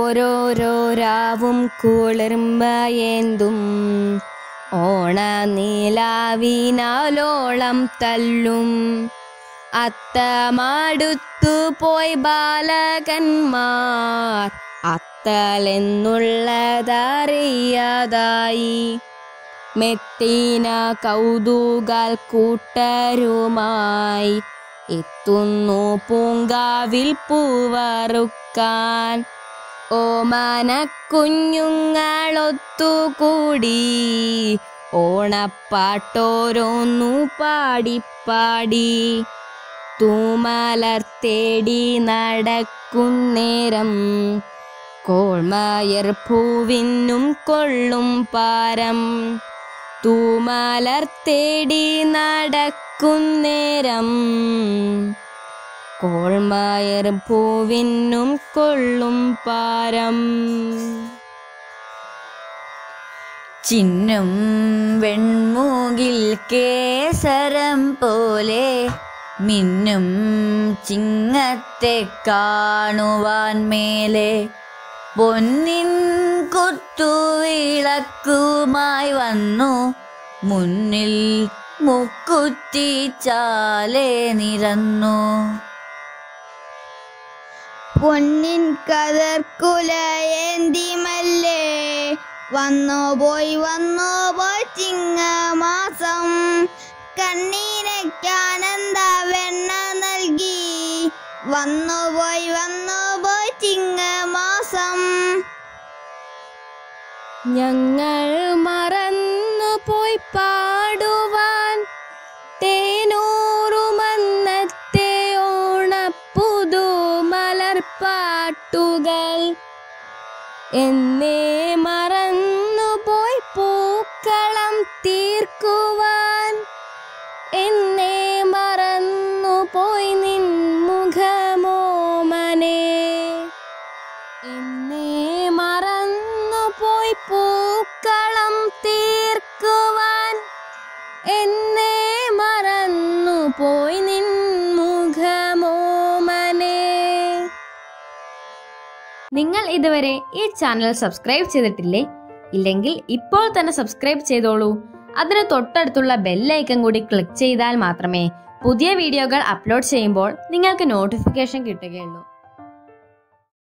ഓരോരോ രാവും കുളിർമയേന്തും ഓണ നീലാവിനാലോളം തല്ലും അത്തമാടുത്തു പോയി ബാലകന്മാർ അത്തലെന്നുള്ളതറിയാതായി മെത്തീന കൗതുകാൽ കൂട്ടരുമായി എത്തുന്നു പൂങ്കാവിൽ പൂവറുക്കാൻ ഓമന കുഞ്ഞുങ്ങളൊത്തുകൂടി ഓണപ്പാട്ടോരോന്നു പാടിപ്പാടി തൂമലർ തേടി നടക്കുന്നേരം കോൾമയർ പൂവിനും കൊള്ളും പാരം തൂമലർ തേടി നടക്കുന്നേരം കോൾമയർ പൂവിനും കൊള്ളും പാരം ചിന്നും വെൺമൂകിൽ കേസരം പോലെ മിന്നും ചിങ്ങത്തെ കാണുവാൻ മേലെ പൊന്നിൻ കുത്തുവിളക്കുമായി വന്നു മുന്നിൽ മുക്കുറ്റി ചാലെ നിരന്നു പൊന്നിൻ കതർക്കുലയേന്തി മല്ലേ വന്നോ പോയി വന്നോ പോയി ചിങ്ങമാസം കണ്ണീരയ്ക്കാനന്ദ വെണ്ണ നൽകി വന്നോ പോയി വന്നോ പോയി ചിങ്ങമാസം ഞങ്ങൾ മറന്നു പോയി പാടുവാൻ തേനൂറുമന്നത്തെ ഓണപ്പുതു മലർപ്പാട്ടുകൾ എന്നേ മറന്നു പോയി പൂക്കളം തീർക്കുവാൻ എന്നേ മറന്നു പോയി നിൻ മുഖമോമനേ എന്നേ മറന്നു പോയി പൂക്കളം തീർക്കുവാൻ എന്നേ മറന്നു പോയി നിൻ മുഖമോമനേ നിങ്ങൾ ഇതുവരെ ഈ ചാനൽ സബ്സ്ക്രൈബ് ചെയ്തിട്ടില്ലേ ഇല്ലെങ്കിൽ ഇപ്പോൾ തന്നെ സബ്സ്ക്രൈബ് ചെയ്തോളൂ അതിന് തൊട്ടടുത്തുള്ള ബെല്ലൈക്കൺ കൂടി ക്ലിക്ക് ചെയ്താൽ മാത്രമേ പുതിയ വീഡിയോകൾ അപ്ലോഡ് ചെയ്യുമ്പോൾ നിങ്ങൾക്ക് നോട്ടിഫിക്കേഷൻ കിട്ടുകയുള്ളൂ